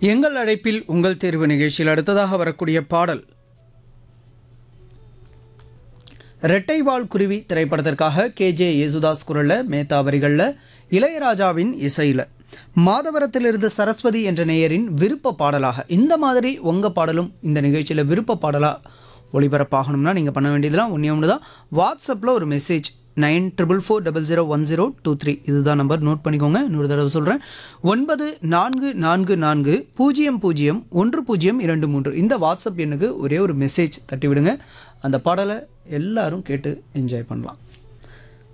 எங்கள் அழைப்பில் உங்கள் தேர்வு நிகழ்ச்சியில் அடுத்ததாக வரக்கூடிய பாடல் ரெட்டைவால் குருவி திரைப்படத்திற்காக கேஜே யேசுதாஸ் குரல்ல மேத்தா வரிகளில் இளையராஜாவின் இசையில் மாதவரத்திலிருந்து சரஸ்வதி என்ற நேயரின் விருப்ப பாடலாக இந்த மாதிரி உங்கள் பாடலும் இந்த நிகழ்ச்சியில் விருப்ப பாடலாக ஒளிபரப்பாகணும்னா நீங்கள் பண்ண வேண்டியதெல்லாம் ஒன்றே ஒன்று தான் வாட்ஸ்அப்பில் ஒரு message nine triple four double zero one zero two three இதுதான் நம்பர் நோட் பண்ணிக்கோங்க இன்னொரு தடவை சொல்கிறேன் ஒன்பது நான்கு நான்கு நான்கு பூஜ்ஜியம் பூஜ்ஜியம் ஒன்று பூஜ்ஜியம் இரண்டு மூன்று இந்த வாட்ஸ்அப் எண்ணுக்கு ஒரே ஒரு மெசேஜ் தட்டி விடுங்க அந்த பாடலை எல்லாரும் கேட்டு என்ஜாய் பண்ணலாம்